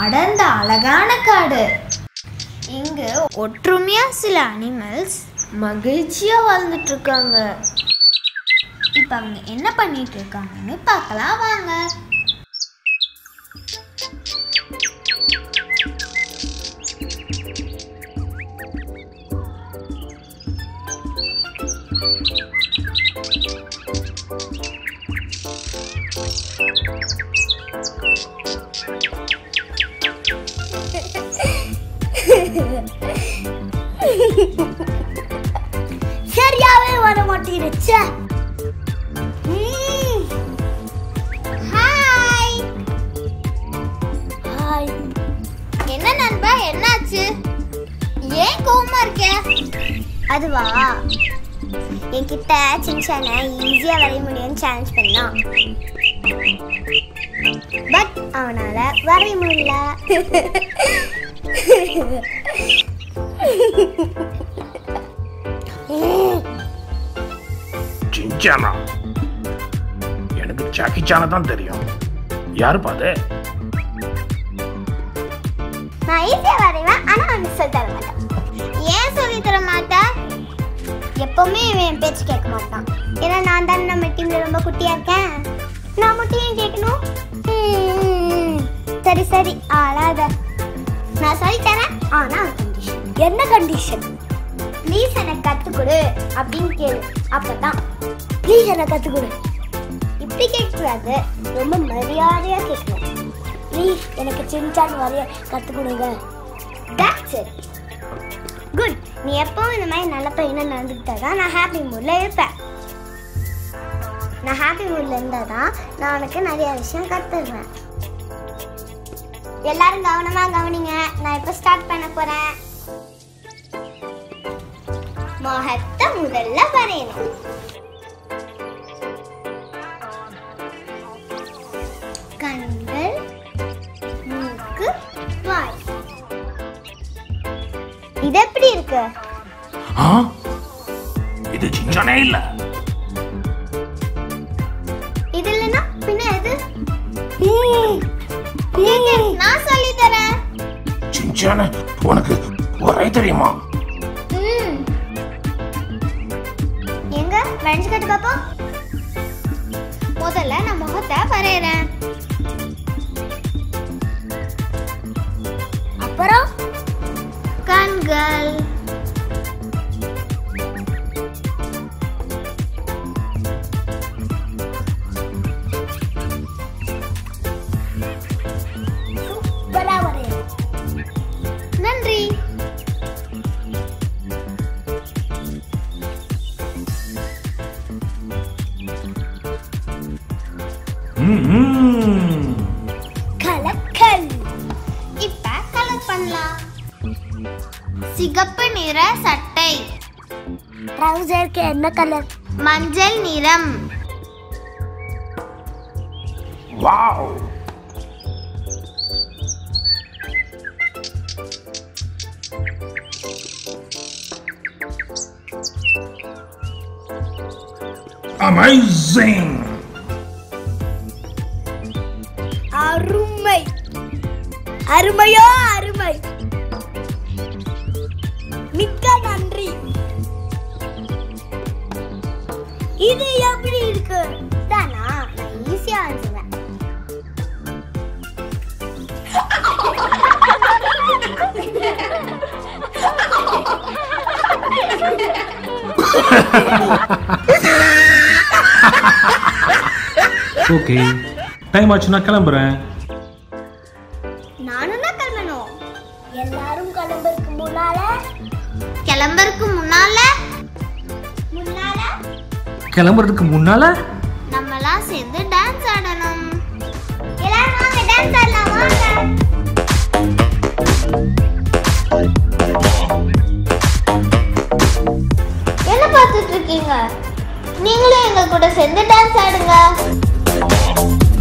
அடர்ந்த அழகான காடு இங்கு ஒற்றுமையா சில அனிமல்ஸ் மகிழ்ச்சியா வாழ்ந்துட்டு இருக்காங்க இப்போ அவங்க என்ன பண்ணிட்டு இருக்காங்கன்னு பார்க்கலாம் வாங்க சரியாவே வர மாட்டேங்குச்சு ஹாய் ஹாய் என்ன நண்பா என்னாச்சு ஏன் கோவமா இருக்க அதுவா என்கிட்ட சின்சான ஈஸியா வரைய முடியும்னு சேலஞ்ச் பண்ணான் பட் அவனால வரைய முடியல சின்சானா எனக்கு ஜாக்கி சானை தான் தெரியும் யாரு பாது நான் ஈஸியா வரைவேன் ஆனா அவனுக்கு சொல்லி தர மாட்டேன் ஏன் சொல்லி தர மாட்ட எப்பவுமே இவன் என் பேச்சு கேட்க மாட்டான் ஏன்னா நான் தானே நம்ம டீம்ல ரொம்ப குட்டியா இருக்கேன் நான் மட்டும் ஏன் கேட்கணும் ம், சரி சரி அழாத நான் சொல்லி தரேன் ஆனா கண்டிஷன் என்ன கண்டிஷன் ப்ளீஸ் எனக்கு கற்றுக் கொடு அப்படின்னு கேளு அப்பதான் ப்ளீஸ் எனக்கு கற்றுக் கொடு இப்படி கேட்கக்கூடாது ரொம்ப மரியாதையா கேட்கணும் ப்ளீஸ் எனக்கு சின்சான் வரைய கற்றுக் கொடுங்க That's it. குட் நீ எப்பவும் இந்த மாதிரி நல்ல பையனா நடந்துக்கிட்டா தான் நான் ஹாப்பி மூட்ல இருப்பேன் நான் ஹாப்பி மூட்ல இருந்தா தான் நான் உனக்கு நிறைய விஷயம் கத்துடுறேன் எல்லாரும் கவனமா கவனிங்க நான் இப்ப ஸ்டார்ட் பண்ண போறேன் முகத்தை முதல்ல வரையணும் கண்கள் மூக்கு வாய் இது எப்படி இருக்கு ஆ இது சின்சானே இல்ல இது இல்லைன்னா பின்ன எது நான் சொல்லி தரேன் சின்சான உனக்கு வரைய தெரியுமா ம். எங்க வரைஞ்சு கட்டு பாப்போம் முதல்ல நான் முகத்தை வரையறேன் அப்புறம் கண்கள் சூப்பரா வரைய நன்றி ம்ம். கலக்கல் இப்ப கலர் பண்ணலாம் சிகப்பு நிற சட்டை ட்ரௌசருக்கு என்ன கலர் மஞ்சள் நிறம் வாவ் அமேசிங் அருமை அருமையோ அருமை மிக்க நன்றி இது எப்படி இருக்கு தானா நான் ஈஸியா அனுப்புவேன் ஓகே டைம் ஆச்சு நான் கிளம்புறேன் நானும் தான் கிளம்பணும் எல்லாரும் கிளம்புறதுக்கு முன்னால கிளம்புறதுக்கு முன்னால முன்னால கிளம்புறதுக்கு முன்னால நம்மலாம் சேர்ந்து டான்ஸ் ஆடணும் எல்லாரும் வாங்க டான்ஸ் ஆடலாம் வாங்க என்ன பார்த்துட்டு இருக்கீங்க நீங்களும் எங்க கூட சேர்ந்து டான்ஸ் ஆடுங்க